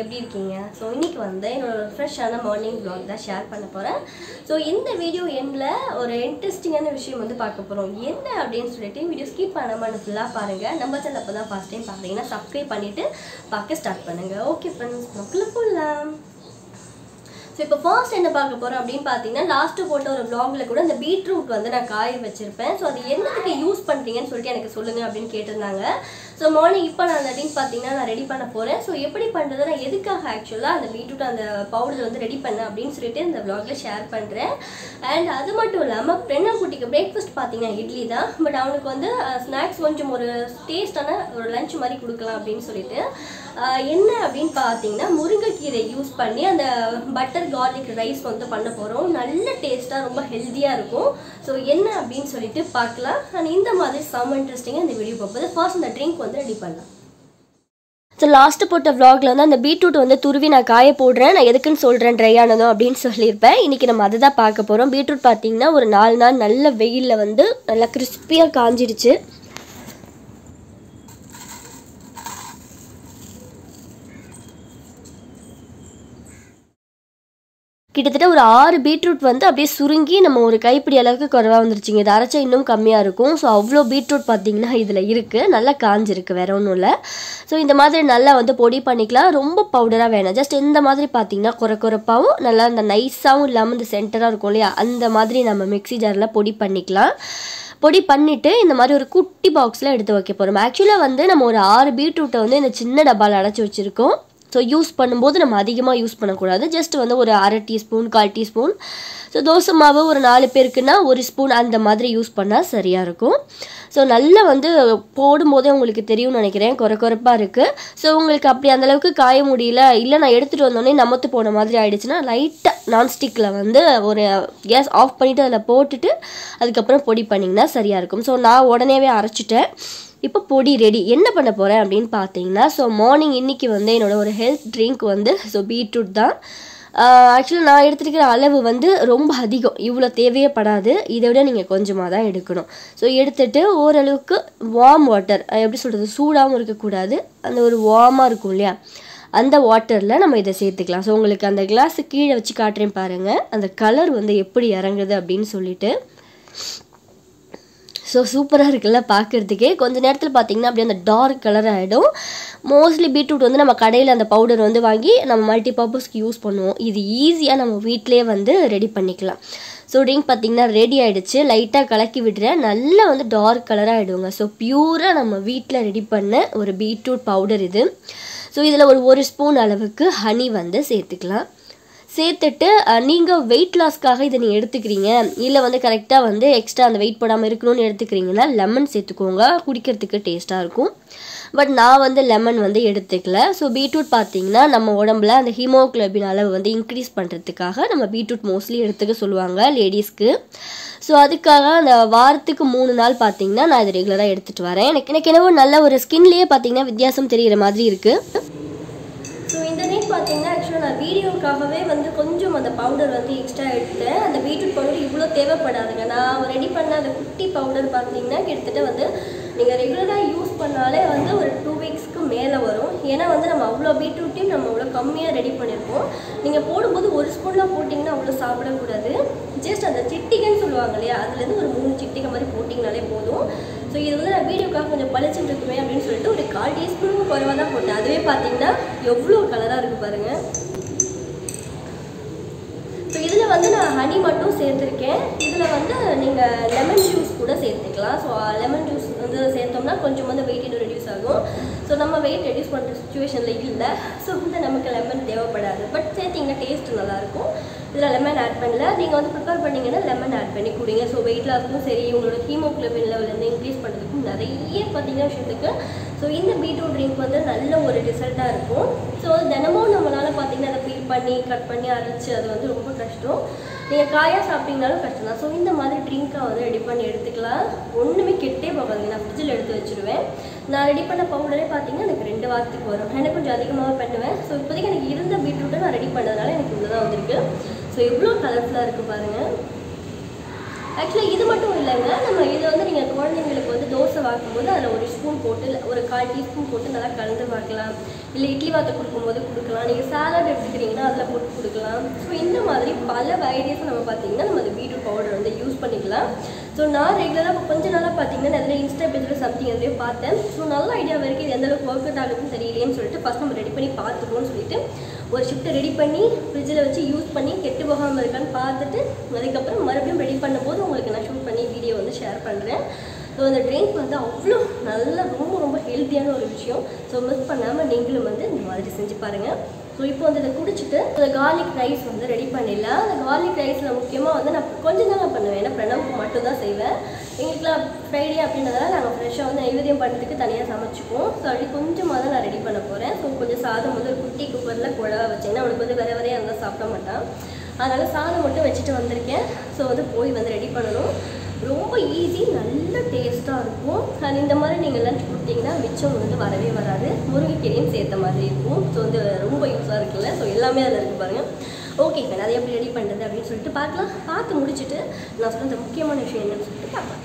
எப்படி இருக்கீங்க ஸோ இன்னைக்கு வந்து என்னோட ஃப்ரெஷ்ஷான மார்னிங் vlog தான் ஷேர் பண்ண போகிறேன் ஸோ இந்த வீடியோ எண்டில் ஒரு இன்ட்ரெஸ்டிங்கான விஷயம் வந்து பார்க்க போகிறோம் என்ன அப்படின்னு சொல்லிட்டு வீடியோ ஸ்கிப் பண்ணாமல் ஃபுல்லாக பாருங்கள் நம்ம சேனல் அப்போ தான் ஃபஸ்ட் டைம் பார்க்குறீங்கன்னா சப்ஸ்கிரைப் பண்ணிவிட்டு பார்க்க ஸ்டார்ட் பண்ணுங்கள் ஓகே ஃப்ரெண்ட்ஸ் மக்களுக்கு போகலாம் ஸோ இப்போ ஃபர்ஸ்ட் என்ன பார்க்க போகிறோம் அப்படின்னு பார்த்தீங்கன்னா லாஸ்ட்டு போட்ட ஒரு vlogல கூட இந்த பீட்ரூட் வந்து நான் காய வச்சிருப்பேன் ஸோ அது என்னதுக்கு யூஸ் பண்ணுறீங்கன்னு சொல்லிட்டு எனக்கு சொல்லுங்கள் அப்படின்னு கேட்டிருந்தாங்க ஸோ மார்னிங் இப்போ நான் அந்த ட்ரிங்க் பார்த்தீங்கன்னா நான் ரெடி பண்ண போகிறேன் ஸோ எப்படி பண்ணுறது நான் எதுக்காக ஆக்சுவலாக அந்த பீட்ரூட் அந்த பவுடர் வந்து ரெடி பண்ணேன் அப்படின்னு சொல்லிட்டு இந்த vlogல ஷேர் பண்ணுறேன் அண்ட் அது மட்டும் இல்லாமல் பெண்ணா குட்டிக்கு பிரேக்ஃபாஸ்ட் பார்த்தீங்கன்னா இட்லி தான் பட் அவனுக்கு வந்து ஸ்நாக்ஸ் கொஞ்சம் ஒரு டேஸ்டான ஒரு லஞ்ச் மாதிரி கொடுக்கலாம் அப்படின்னு சொல்லிட்டு அஹ், என்ன அப்படின்னு பார்த்தீங்கன்னா முருங்கைக்கீரை யூஸ் பண்ணி அந்த பட்டர் கார்லிக் ரைஸ் வந்து பண்ண போகிறோம் நல்ல டேஸ்ட்டாக ரொம்ப ஹெல்த்தியாக இருக்கும் ஸோ என்ன அப்படின்னு சொல்லிட்டு பார்க்கலாம் அண்ட் இந்த மாதிரி செம்ம இன்ட்ரெஸ்டிங்காக இந்த வீடியோ பார்ப்பது ஃபர்ஸ்ட் அந்த ட்ரிங்க் வந்து ரெடி பண்ணலாம் ஸோ லாஸ்ட்டு போட்ட vlogல வந்து அந்த பீட்ரூட் வந்து துருவி நான் காய போடுறேன் நான் எதுக்குன்னு சொல்கிறேன் ட்ரை ஆனதும் அப்படின்னு சொல்லியிருப்பேன் இன்றைக்கி நம்ம அதை தான் பார்க்க போகிறோம் பீட்ரூட் பார்த்தீங்கன்னா ஒரு நாலு நாள் நல்ல வெயிலில் வந்து நல்லா கிறிஸ்பியாக காஞ்சிடுச்சு கிட்டத்தட்ட ஒரு ஆறு பீட்ரூட் வந்து அப்படியே சுருங்கி நம்ம ஒரு கைப்பிடி அளவுக்கு குறைவா வந்துருச்சுங்க இது அரைச்சா இன்னும் கம்மியாக இருக்கும் ஸோ அவ்வளோ பீட்ரூட் பார்த்தீங்கன்னா இதில் இருக்குது நல்லா காஞ்சிருக்கு வேற ஒன்றும் இல்லை ஸோ இந்த மாதிரி நல்லா வந்து பொடி பண்ணிக்கலாம் ரொம்ப பவுடராக வேணாம் ஜஸ்ட் இந்த மாதிரி பார்த்தீங்கன்னா குறை குறைப்பாகவும் நல்லா இந்த நைஸாகவும் இல்லாமல் இந்த சென்டராக இருக்கும் இல்லையா அந்த மாதிரி நம்ம மிக்ஸி ஜாரில் பொடி பண்ணிக்கலாம் பொடி பண்ணிவிட்டு இந்த மாதிரி ஒரு குட்டி பாக்ஸில் எடுத்து வைக்க போகிறோம் ஆக்சுவலாக வந்து நம்ம ஒரு ஆறு பீட்ரூட்டை வந்து இந்த சின்ன டப்பாவில் அடைச்சி வச்சுருக்கோம் ஸோ யூஸ் பண்ணும்போது நம்ம அதிகமாக யூஸ் பண்ணக்கூடாது ஜஸ்ட் வந்து ஒரு அரை டீஸ்பூன் கால் டீஸ்பூன் ஸோ தோசை மாவு ஒரு நாலு பேருக்குன்னா ஒரு ஸ்பூன் அந்த மாதிரி யூஸ் பண்ணால் சரியாக இருக்கும் ஸோ நல்லா வந்து போடும்போதே உங்களுக்கு தெரியும்னு நினைக்கிறேன் குறை குறைப்பாக இருக்குது ஸோ உங்களுக்கு அப்படி அந்த அளவுக்கு காய முடியல இல்லை நான் எடுத்துகிட்டு வந்தோடனே நமத்து போன மாதிரி ஆயிடுச்சுன்னா லைட்டாக நான்ஸ்டிக்கில் வந்து ஒரு கேஸ் ஆஃப் பண்ணிவிட்டு அதில் போட்டுட்டு அதுக்கப்புறம் பொடி பண்ணிங்கன்னா சரியாக இருக்கும் ஸோ நான் உடனேவே அரைச்சிட்டேன் இப்போ பொடி ரெடி என்ன பண்ண போகிறேன் அப்படின்னு பார்த்தீங்கன்னா ஸோ மார்னிங் இன்னைக்கு வந்து என்னோட ஒரு ஹெல்த் ட்ரிங்க் வந்து ஸோ பீட்ரூட் தான் ஆக்சுவலாக நான் எடுத்துருக்கிற அளவு வந்து ரொம்ப அதிகம் இவ்வளோ தேவையே படாது இதை விட நீங்கள் கொஞ்சமாக தான் எடுக்கணும் ஸோ எடுத்துட்டு ஓரளவுக்கு வார்ம் வாட்டர் எப்படி சொல்கிறது சூடாகவும் இருக்கக்கூடாது அந்த ஒரு வார்மாக இருக்கும் இல்லையா அந்த வாட்டரில் நம்ம இதை சேர்த்துக்கலாம் ஸோ உங்களுக்கு அந்த கிளாஸு கீழே வச்சு காட்டுறேன் பாருங்கள் அந்த கலர் வந்து எப்படி இறங்குது அப்படின்னு சொல்லிட்டு ஸோ சூப்பராக இருக்குல்ல பார்க்குறதுக்கே கொஞ்ச நேரத்தில் பார்த்தீங்கன்னா அப்படியே அந்த டார்க் கலர் ஆகிடும் மோஸ்ட்லி பீட்ரூட் வந்து நம்ம கடையில் அந்த பவுடர் வந்து வாங்கி நம்ம மல்டி பர்பஸ்க்கு யூஸ் பண்ணுவோம் இது ஈஸியாக நம்ம வீட்டிலேயே வந்து ரெடி பண்ணிக்கலாம் ஸோ ட்ரிங்க் பார்த்தீங்கன்னா ரெடி ஆகிடுச்சு லைட்டாக கலக்கி விடுறேன் நல்லா வந்து டார்க் கலராக ஆகிடுங்க ஸோ பியூராக நம்ம வீட்டில் ரெடி பண்ண ஒரு பீட்ரூட் பவுடர் இது ஸோ இதில் ஒரு ஒரு ஸ்பூன் அளவுக்கு ஹனி வந்து சேர்த்துக்கலாம் சேர்த்துட்டு நீங்கள் வெயிட் லாஸ்க்காக இதை நீங்கள் எடுத்துக்கிறீங்க இல்லை வந்து கரெக்டாக வந்து எக்ஸ்ட்ரா அந்த வெயிட் போடாமல் இருக்கணும்னு எடுத்துக்கிறீங்கன்னா லெமன் சேர்த்துக்கோங்க குடிக்கிறதுக்கு டேஸ்ட்டாக இருக்கும் பட் நான் வந்து லெமன் வந்து எடுத்துக்கல ஸோ பீட்ரூட் பார்த்தீங்கன்னா நம்ம உடம்புல அந்த ஹீமோக்ளோபின் அளவு வந்து இன்க்ரீஸ் பண்ணுறதுக்காக நம்ம பீட்ரூட் மோஸ்ட்லி எடுத்துக்க சொல்லுவாங்க லேடிஸ்க்கு ஸோ அதுக்காக அந்த வாரத்துக்கு மூணு நாள் பார்த்தீங்கன்னா நான் இதை ரெகுலராக எடுத்துகிட்டு வரேன் எனக்கு எனக்கு என்னவோ நல்ல ஒரு ஸ்கின்லேயே பார்த்தீங்கன்னா வித்தியாசம் தெரிகிற மாதிரி இருக்குது ஸோ இந்த நைட் பார்த்தீங்கன்னா ஆக்சுவலாக நான் வீடியோக்காகவே வந்து கொஞ்சம் அந்த பவுடர் வந்து எக்ஸ்ட்ரா எடுத்தேன் அந்த பீட்ரூட் பவுடர் இவ்வளோ தேவைப்படாதுங்க நான் ரெடி பண்ண அந்த குட்டி பவுடர் பார்த்தீங்கன்னா கிட்டத்தட்ட வந்து நீங்கள் ரெகுலராக யூஸ் பண்ணாலே வந்து ஒரு டூ வீக்ஸ்க்கு மேலே வரும் ஏன்னா வந்து நம்ம அவ்வளோ பீட்ரூட்டையும் நம்ம அவ்வளோ கம்மியாக ரெடி பண்ணியிருக்கோம் நீங்கள் போடும்போது ஒரு ஸ்பூன்லாம் போட்டிங்கன்னா அவ்வளோ சாப்பிடக்கூடாது ஜஸ்ட் அந்த சிட்டிகைன்னு சொல்லுவாங்க இல்லையா அதுலேருந்து ஒரு மூணு சிட்டிகை மாதிரி போட்டிங்கனாலே போதும் ஸோ இது வந்து நான் வீடியோக்காக கொஞ்சம் பளிச்சுட்டு இருக்குமே அப்படின்னு சொல்லிட்டு ஒரு கால் டீஸ்பூனுக்கு குறைவாக தான் போட்டேன் அதுவே பார்த்தீங்கன்னா எவ்வளோ கலராக இருக்குது பாருங்கள் ஸோ இதில் வந்து நான் ஹனி மட்டும் சேர்த்துருக்கேன் இதில் வந்து நீங்கள் லெமன் ஜூஸ் கூட சேர்த்துக்கலாம் ஸோ லெமன் ஜூஸ் வந்து சேர்த்தோம்னா கொஞ்சம் வந்து வெயிட் இன்னும் ரெடியூஸ் ஆகும் ஸோ நம்ம வெயிட் ரெடியூஸ் பண்ணுற சுச்சுவேஷனில் இல்லை ஸோ வந்து நமக்கு லெமன் தேவைப்படாது பட் சேர்த்திங்கன்னா டேஸ்ட் நல்லாயிருக்கும் இதில் லெமன் ஆட் பண்ணல நீங்கள் வந்து ப்ரிப்பேர் பண்ணீங்கன்னா லெமன் ஆட் பண்ணி குடிங்க ஸோ வெயிட் லாஸ்க்கும் சரி உங்களோட ஹீமோக்ளோபின் லெவல் வந்து இன்க்ரீஸ் பண்ணுறதுக்கும் நிறைய பார்த்தீங்கன்னா விஷயத்துக்கு ஸோ இந்த பீட்ரூட் ட்ரிங்க் வந்து நல்ல ஒரு ரிசல்ட்டாக இருக்கும் ஸோ தினமும் நம்மளால் பார்த்தீங்கன்னா அதை ஃபீல் பண்ணி கட் பண்ணி அரைச்சி அது வந்து ரொம்ப கஷ்டம் நீங்கள் காயாக சாப்பிட்டீங்கனாலும் கஷ்டம் தான் ஸோ இந்த மாதிரி ட்ரிங்க்காக வந்து ரெடி பண்ணி எடுத்துக்கலாம் ஒன்றுமே கெட்டே போகாதுங்க நான் ஃப்ரிட்ஜில் எடுத்து வச்சுருவேன் நான் ரெடி பண்ண பவுடரே பார்த்தீங்கன்னா எனக்கு ரெண்டு வாரத்துக்கு வரும் எனக்கு கொஞ்சம் அதிகமாக பண்ணுவேன் ஸோ இப்போதைக்கு எனக்கு இருந்த பீட்ரூட்டை நான் ரெடி பண்ணதுனால எனக்கு இவ்வளோ தான் வந்திருக்கு ஸோ எவ்வளோ கலர்ஃபுல்லாக இருக்குது பாருங்கள் ஆக்சுவலி இது மட்டும் இல்லைங்க நம்ம இதை வந்து நீங்கள் குழந்தைங்களுக்கு வந்து தோசை வாக்கும்போது அதில் ஒரு ஸ்பூன் போட்டு இல்ல ஒரு கால் டீஸ்பூன் போட்டு நல்லா கலந்து பார்க்கலாம் இல்லை இட்லி வாத்தை கொடுக்கும்போது கொடுக்கலாம் நீங்கள் சாலட் எடுத்துக்கிறீங்கன்னா அதில் போட்டு கொடுக்கலாம் ஸோ இந்த மாதிரி பல வெரைட்டிஸ் நம்ம பார்த்தீங்கன்னா நம்ம அந்த பீட்ரூட் பவுடர் வந்து யூஸ் பண்ணிக்கலாம் ஸோ நான் ரெகுலராக இப்போ கொஞ்ச நாளாக பார்த்தீங்கன்னா நிறைய இன்ஸ்டா பேஜில் சம்திங் எதுலேயும் பார்த்தேன் ஸோ நல்ல ஐடியாவாக இருக்குது இது எந்த அளவுக்கு ஒர்க் அவுட் ஆகுதுன்னு தெரியலையேன்னு சொல்லிட்டு ஃபஸ்ட் நம்ம ரெடி பண்ணி பார்த்துக்கோன்னு சொல்லிட்டு ஒரு ஷிஃப்ட்டை ரெடி பண்ணி ஃப்ரிட்ஜில் வச்சு யூஸ் பண்ணி கெட்டு போகாமல் இருக்கான்னு பார்த்துட்டு அதுக்கப்புறம் மறுபடியும் ரெடி பண்ணும்போது உங்களுக்கு நான் ஷூட் பண்ணி வீடியோ வந்து ஷேர் பண்ணுறேன் ஸோ அந்த ட்ரிங்க் வந்து அவ்வளோ நல்ல ரொம்ப ரொம்ப ஹெல்த்தியான ஒரு விஷயம் ஸோ மிஸ் பண்ணாமல் நீங்களும் வந்து இந்த மாதிரி செஞ்சு பாருங்கள் ஸோ இப்போ வந்து இதை குடிச்சிட்டு அந்த கார்லிக் ரைஸ் வந்து ரெடி பண்ணிடலாம் அந்த கார்லிக் ரைஸில் முக்கியமாக வந்து நான் கொஞ்சம் தாங்க பண்ணுவேன் ஏன்னா பிரணவுக்கு மட்டும் தான் செய்வேன் எங்களுக்குலாம் ஃப்ரைடே அப்படின்றதால நாங்கள் ஃப்ரெஷ்ஷாக வந்து நைவேத்தியம் பண்ணுறதுக்கு தனியாக சமைச்சிப்போம் ஸோ அப்படி கொஞ்சமாக தான் நான் ரெடி பண்ண போகிறேன் ஸோ கொஞ்சம் சாதம் வந்து ஒரு குட்டி குக்கரில் குழவா வச்சேன்னா அவனுக்கு வந்து வேற வேறையாக இருந்தால் சாப்பிட மாட்டான் அதனால் சாதம் மட்டும் வச்சுட்டு வந்திருக்கேன் ஸோ வந்து போய் வந்து ரெடி பண்ணணும் ரொம்ப ஈஸி நல்ல டேஸ்ட்டாக இருக்கும் அண்ட் இந்த மாதிரி நீங்கள் லஞ்ச் கொடுத்தீங்கன்னா மிச்சம் வந்து வரவே வராது முருங்கைக்கீரையும் சேர்த்த மாதிரி இருக்கும் ஸோ வந்து ரொம்ப யூஸாக இருக்குல்ல ஸோ எல்லாமே அதில் இருக்கு பாருங்கள் ஓகே இப்போ அதை எப்படி ரெடி பண்ணுறது அப்படின்னு சொல்லிட்டு பார்க்கலாம் பார்த்து முடிச்சுட்டு நான் சொன்ன இந்த முக்கியமான விஷயம் என்னன்னு சொல்லிட்டு பார்க்கலாம்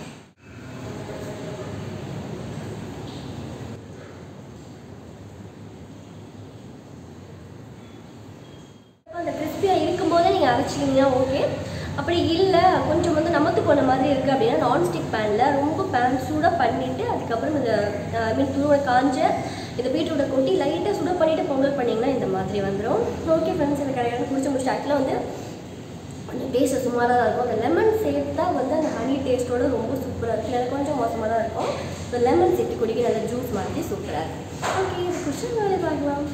அந்த கிறிஸ்பியாக இருக்கும்போதே நீங்கள் அரைச்சிங்கன்னா ஓகே அப்படி இல்லை கொஞ்சம் வந்து நமத்து போன மாதிரி இருக்குது அப்படின்னா நான்ஸ்டிக் பேனில் ரொம்ப பேன் சூடாக பண்ணிவிட்டு அதுக்கப்புறம் இந்த ஐ மீன் துருவ காஞ்ச இந்த பீட்ரூட்டை கொட்டி லைட்டாக சுட பண்ணிவிட்டு பொங்கல் பண்ணிங்கன்னா இந்த மாதிரி வந்துடும் ஓகே ஃப்ரெண்ட்ஸ் எனக்கு கரெக்டாக குடிச்சு முடிச்சு ஆக்சுவலாக வந்து கொஞ்சம் டேஸ்ட்டு சுமாராக தான் இருக்கும் அந்த லெமன் சேர்த்தா வந்து அந்த ஹனி டேஸ்ட்டோட ரொம்ப சூப்பராக இருக்குது அது கொஞ்சம் மோசமாக தான் இருக்கும் ஸோ லெமன் சேர்த்து குடிக்க நல்ல ஜூஸ் மாதிரி சூப்பராக இருக்கும் ஓகே இது குடிச்சு வேலை பார்க்கலாம்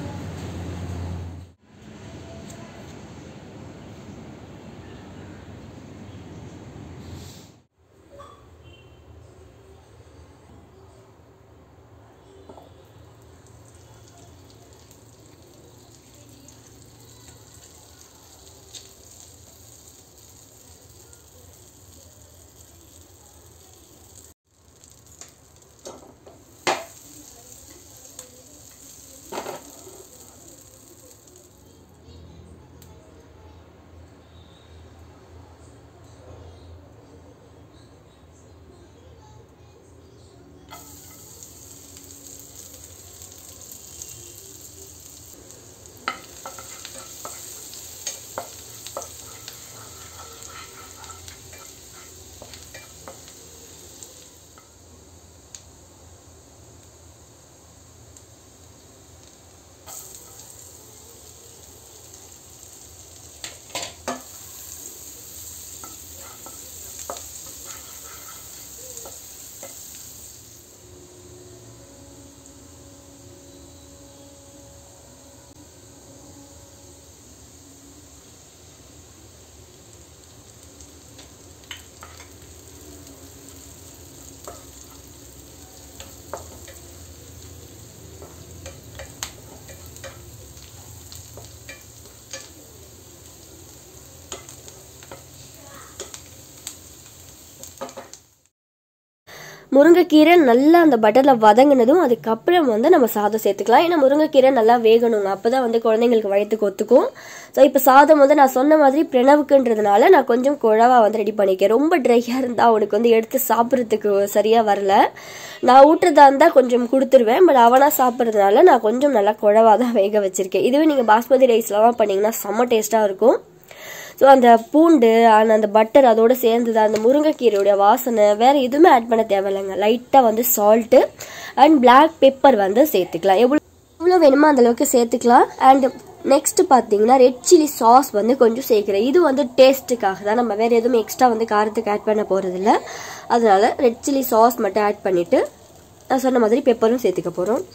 முருங்கைக்கீரை நல்லா அந்த பட்டரில் வதங்கினதும் அதுக்கப்புறம் வந்து நம்ம சாதம் சேர்த்துக்கலாம் ஏன்னா முருங்கைக்கீரை நல்லா வேகணுங்க அப்போ தான் வந்து குழந்தைங்களுக்கு வயிற்றுக்கு ஒத்துக்கும் ஸோ இப்போ சாதம் வந்து நான் சொன்ன மாதிரி பிரணவுக்குன்றதுனால நான் கொஞ்சம் குழவா வந்து ரெடி பண்ணிக்கேன் ரொம்ப ட்ரையாக இருந்தால் அவனுக்கு வந்து எடுத்து சாப்பிட்றதுக்கு சரியாக வரல நான் ஊட்டுறதா இருந்தால் கொஞ்சம் கொடுத்துருவேன் பட் அவனாக சாப்பிட்றதுனால நான் கொஞ்சம் நல்லா குழவா தான் வேக வச்சிருக்கேன் இதுவே நீங்கள் பாஸ்மதி ரைஸ்லாம் பண்ணிங்கன்னா செம்ம டேஸ்ட்டாக இருக்கும் ஸோ அந்த பூண்டு and அந்த பட்டர் அதோட சேர்ந்தது அந்த முருங்கைக்கீரையுடைய வாசனை வேற எதுவுமே ஆட் பண்ண தேவையில்லைங்க லைட்டாக வந்து சால்ட்டு அண்ட் பிளாக் பெப்பர் வந்து சேர்த்துக்கலாம் எவ்வளோ எவ்வளோ வேணுமோ அந்த அளவுக்கு சேர்த்துக்கலாம் அண்ட் நெக்ஸ்ட் பார்த்தீங்கன்னா ரெட் சில்லி சாஸ் வந்து கொஞ்சம் சேர்க்குறேன் இது வந்து டேஸ்ட்டுக்காக தான் நம்ம வேறு எதுவும் எக்ஸ்ட்ரா வந்து காரத்துக்கு ஆட் பண்ண போகிறதில்ல அதனால ரெட் சில்லி சாஸ் மட்டும் ஆட் பண்ணிவிட்டு நான் சொன்ன மாதிரி பெப்பரும் சேர்த்துக்க போகிறோம்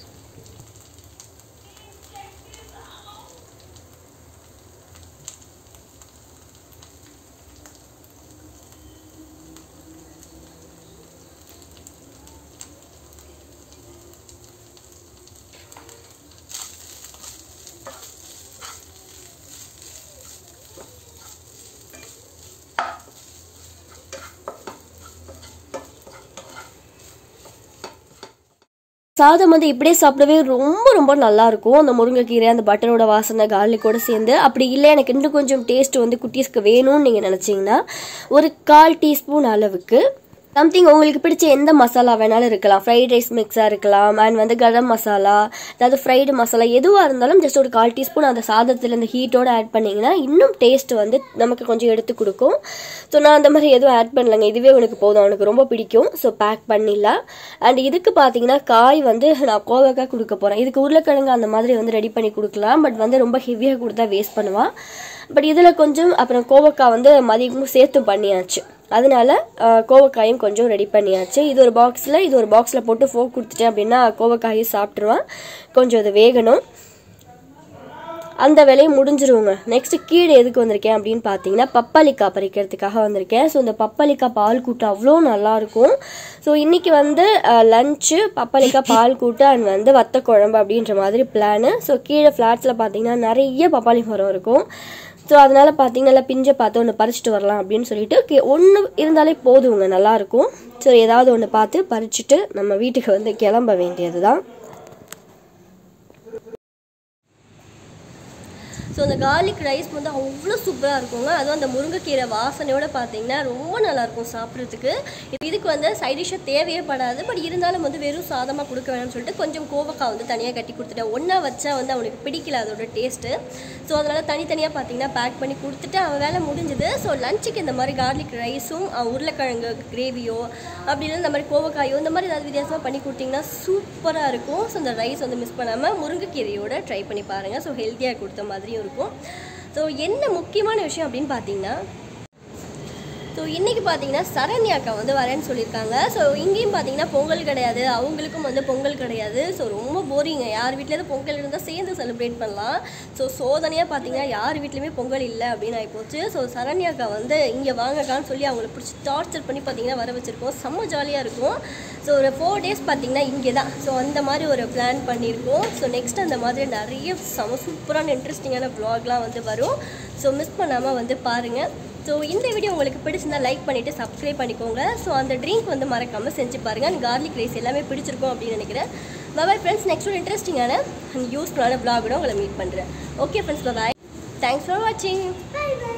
சாதம் வந்து இப்படியே சாப்பிடவே ரொம்ப ரொம்ப நல்லா இருக்கும் அந்த முருங்கைக்கீரை அந்த பட்டரோட வாசனை கார்லிக்கோட சேர்ந்து அப்படி இல்லை எனக்கு இன்னும் கொஞ்சம் டேஸ்ட் வந்து குட்டீஸ்க்கு வேணும்னு நீங்கள் நினச்சிங்கன்னா ஒரு கால் டீஸ்பூன் அளவுக்கு சம்திங் உங்களுக்கு பிடிச்ச எந்த மசாலா வேணாலும் இருக்கலாம் ஃப்ரைட் ரைஸ் மிக்ஸாக இருக்கலாம் அண்ட் வந்து கரம் மசாலா அதாவது ஃப்ரைடு மசாலா எதுவாக இருந்தாலும் ஜஸ்ட் ஒரு கால் டீஸ்பூன் அந்த சாதத்தில் இந்த ஹீட்டோட ஆட் பண்ணிங்கன்னா இன்னும் டேஸ்ட் வந்து நமக்கு கொஞ்சம் எடுத்து கொடுக்கும் ஸோ நான் அந்த மாதிரி எதுவும் ஆட் பண்ணலங்க இதுவே உனக்கு போதும் அவனுக்கு ரொம்ப பிடிக்கும் ஸோ பேக் பண்ணிடலாம் அண்ட் இதுக்கு பார்த்தீங்கன்னா காய் வந்து நான் கோவக்காய் கொடுக்க போகிறேன் இதுக்கு உருளைக்கிழங்கு அந்த மாதிரி வந்து ரெடி பண்ணி கொடுக்கலாம் பட் வந்து ரொம்ப ஹெவியாக கொடுத்தா வேஸ்ட் பண்ணுவான் பட் இதில் கொஞ்சம் அப்புறம் கோவக்காய் வந்து மதியமும் சேர்த்து பண்ணியாச்சு அதனால அஹ், கோவக்காயும் கொஞ்சம் ரெடி பண்ணியாச்சு இது ஒரு பாக்ஸில் இது ஒரு பாக்ஸில் போட்டு ஃபோக் கொடுத்துட்டேன் அப்படின்னா கோவக்காயும் சாப்பிட்ருவான் கொஞ்சம் அது வேகணும் அந்த வேலையை முடிஞ்சிருவோங்க நெக்ஸ்ட் கீழே எதுக்கு வந்திருக்கேன் அப்படின்னு பார்த்தீங்கன்னா பப்பாளிக்காய் பறிக்கிறதுக்காக வந்திருக்கேன் ஸோ இந்த பப்பாளிக்காய் பால் கூட்டு அவ்வளோ நல்லா இருக்கும் ஸோ இன்னைக்கு வந்து லஞ்சு பப்பாளிக்காய் பால் கூட்டு அண்ட் வந்து வத்த குழம்பு அப்படின்ற மாதிரி பிளானு ஸோ கீழே ஃப்ளாட்ஸில் பார்த்தீங்கன்னா நிறைய பப்பாளி மரம் இருக்கும் ஸோ அதனால பார்த்தீங்கன்னா நல்லா பிஞ்சை பார்த்து ஒன்று பறிச்சுட்டு வரலாம் அப்படின்னு சொல்லிட்டு ஒன்று இருந்தாலே போதுங்க நல்லாயிருக்கும் ஸோ ஏதாவது ஒன்று பார்த்து பறிச்சுட்டு நம்ம வீட்டுக்கு வந்து கிளம்ப வேண்டியது தான் ஸோ அந்த கார்லிக் ரைஸ் வந்து அவ்வளோ சூப்பராக இருக்குங்க அதுவும் அந்த முருங்கைக்கீரை வாசனையோட பார்த்தீங்கன்னா ரொம்ப நல்லாயிருக்கும் சாப்பிட்றதுக்கு இதுக்கு வந்து சைட் டிஷ்ஷாக தேவையே படாது பட் இருந்தாலும் வந்து வெறும் சாதமாக கொடுக்க வேணும்னு சொல்லிட்டு கொஞ்சம் கோவக்காய் வந்து தனியாக கட்டி கொடுத்துட்டேன் ஒன்றா வச்சா வந்து அவனுக்கு பிடிக்கல அதோட டேஸ்ட்டு ஸோ அதனால் தனித்தனியாக பார்த்தீங்கன்னா பேக் பண்ணி கொடுத்துட்டு அவன் வேலை முடிஞ்சுது ஸோ லஞ்சுக்கு இந்த மாதிரி கார்லிக் ரைஸும் உருளைக்கிழங்கு கிரேவியோ அப்படின்னு இந்த மாதிரி கோவக்காயோ இந்த மாதிரி ஏதாவது வித்தியாசமாக பண்ணி கொடுத்தீங்கன்னா சூப்பராக இருக்கும் ஸோ இந்த ரைஸ் வந்து மிஸ் பண்ணாமல் முருங்கைக்கீரையோட ட்ரை பண்ணி பாருங்கள் ஸோ ஹெல்த்தியாக கொடுத்த மாதிரியும் இருக்கும் ஸோ என்ன முக்கியமான விஷயம் அப்படின்னு பார்த்தீங்கன்னா ஸோ இன்றைக்கி பார்த்தீங்கன்னா சரண்யாக்கா வந்து வரேன்னு சொல்லியிருக்காங்க ஸோ இங்கேயும் பார்த்தீங்கன்னா பொங்கல் கிடையாது அவங்களுக்கும் வந்து பொங்கல் கிடையாது ஸோ ரொம்ப போரிங்க யார் வீட்லேயாவது பொங்கல் இருந்தால் சேர்ந்து செலிப்ரேட் பண்ணலாம் ஸோ சோதனையாக பார்த்தீங்கன்னா யார் வீட்லேயுமே பொங்கல் இல்லை அப்படின்னு ஆகிப்போச்சு ஸோ சரண்யாக்கா வந்து இங்கே வாங்கக்கான்னு சொல்லி அவங்களை பிடிச்சி டார்ச்சர் பண்ணி பார்த்தீங்கன்னா வர வச்சுருக்கோம் செம்ம ஜாலியாக இருக்கும் ஸோ ஒரு ஃபோர் டேஸ் பார்த்தீங்கன்னா இங்கே தான் ஸோ அந்த மாதிரி ஒரு பிளான் பண்ணியிருக்கோம் ஸோ நெக்ஸ்ட் அந்த மாதிரி நிறைய செம சூப்பரான இன்ட்ரெஸ்டிங்கான வ்ளாக்லாம் வந்து வரும் ஸோ மிஸ் பண்ணாமல் வந்து பாருங்கள் ஸோ இந்த வீடியோ உங்களுக்கு பிடிச்சிருந்தா லைக் பண்ணிவிட்டு சப்ஸ்கிரைப் பண்ணிக்கோங்க ஸோ அந்த ட்ரிங்க் வந்து மறக்காமல் செஞ்சு பாருங்கள் அந்த கார்லிக் ரைஸ் எல்லாமே பிடிச்சிருக்கும் அப்படின்னு நினைக்கிறேன் பாய் ஃப்ரெண்ட்ஸ் நெக்ஸ்ட் ஒரு இன்ட்ரெஸ்டிங்கான அண்ட் யூஸ்ஃபுல்லான vlog கூட உங்களை மீட் பண்ணுறேன் okay friends bye thanks for வாட்சிங் Bye bye.